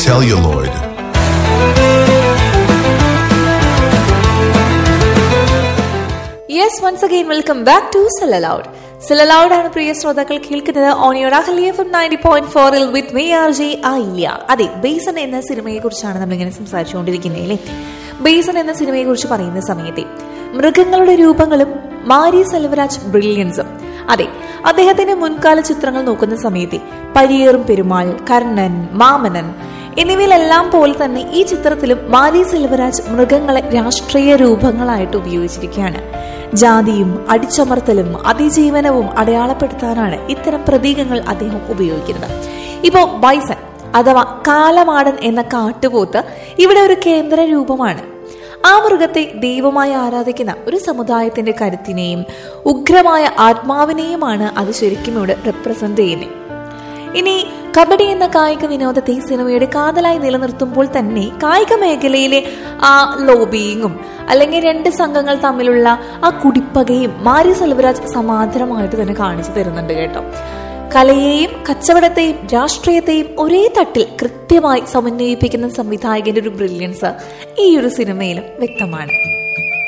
celluloid. Yes once again welcome back to celluloid celluloid ആണ് പ്രിയ ശ്രോതാക്കൾ കേൾക്കുന്നത് on your Ahalya F ninety point ഫോറിൽ വിത്ത് മേ ആർ ജെ ആയില്ല അതെ ബേസൺ എന്ന സിനിമയെ കുറിച്ചാണ് നമ്മളിങ്ങനെ സംസാരിച്ചുകൊണ്ടിരിക്കുന്നത് അല്ലേ ബേസൺ എന്ന സിനിമയെ കുറിച്ച് പറയുന്ന സമയത്തെ മൃഗങ്ങളുടെ രൂപങ്ങളും മാരി സെൽവരാജ് ബ്രില്യൻസും അതെ അദ്ദേഹത്തിന്റെ മുൻകാല ചിത്രങ്ങൾ നോക്കുന്ന സമയത്തെ പരിയേറും പെരുമാൾ കർണൻ മാമനൻ എന്നിവയിലെല്ലാം പോലെ തന്നെ ഈ ചിത്രത്തിലും മാരി സെൽവരാജ് മൃഗങ്ങളെ രാഷ്ട്രീയ രൂപങ്ങളായിട്ട് ഉപയോഗിച്ചിരിക്കുകയാണ് ജാതിയും അടിച്ചമർത്തലും അതിജീവനവും അടയാളപ്പെടുത്താനാണ് ഇത്തരം പ്രതീകങ്ങൾ അദ്ദേഹം ഉപയോഗിക്കുന്നത് ഇപ്പോ ബൈസൺ അഥവാ കാലമാടൻ എന്ന കാട്ടുപോത്ത് ഇവിടെ ഒരു കേന്ദ്ര രൂപമാണ് ആ മൃഗത്തെ ദൈവമായി ആരാധിക്കുന്ന ഒരു സമുദായത്തിന്റെ കരുത്തിനെയും ഉഗ്രമായ ആത്മാവിനെയുമാണ് അത് ശരിക്കും ഇവിടെ റെപ്രസെന്റ് ചെയ്യുന്നത് ഇനി കബഡി എന്ന കായിക വിനോദത്തെ സിനിമയുടെ കാതലായി നിലനിർത്തുമ്പോൾ തന്നെ കായിക മേഖലയിലെ ആ ലോബിയിങ്ങും അല്ലെങ്കിൽ രണ്ട് സംഘങ്ങൾ തമ്മിലുള്ള ആ കുടിപ്പകയും മാരി സെൽവരാജ് സമാന്തരമായിട്ട് തന്നെ കാണിച്ചു തരുന്നുണ്ട് കേട്ടോ കലയെയും കച്ചവടത്തെയും രാഷ്ട്രീയത്തെയും ഒരേ തട്ടിൽ കൃത്യമായി സമന്വയിപ്പിക്കുന്ന സംവിധായകന്റെ ഒരു ബ്രില്യൻസ് ഈ ഒരു സിനിമയിലും വ്യക്തമാണ്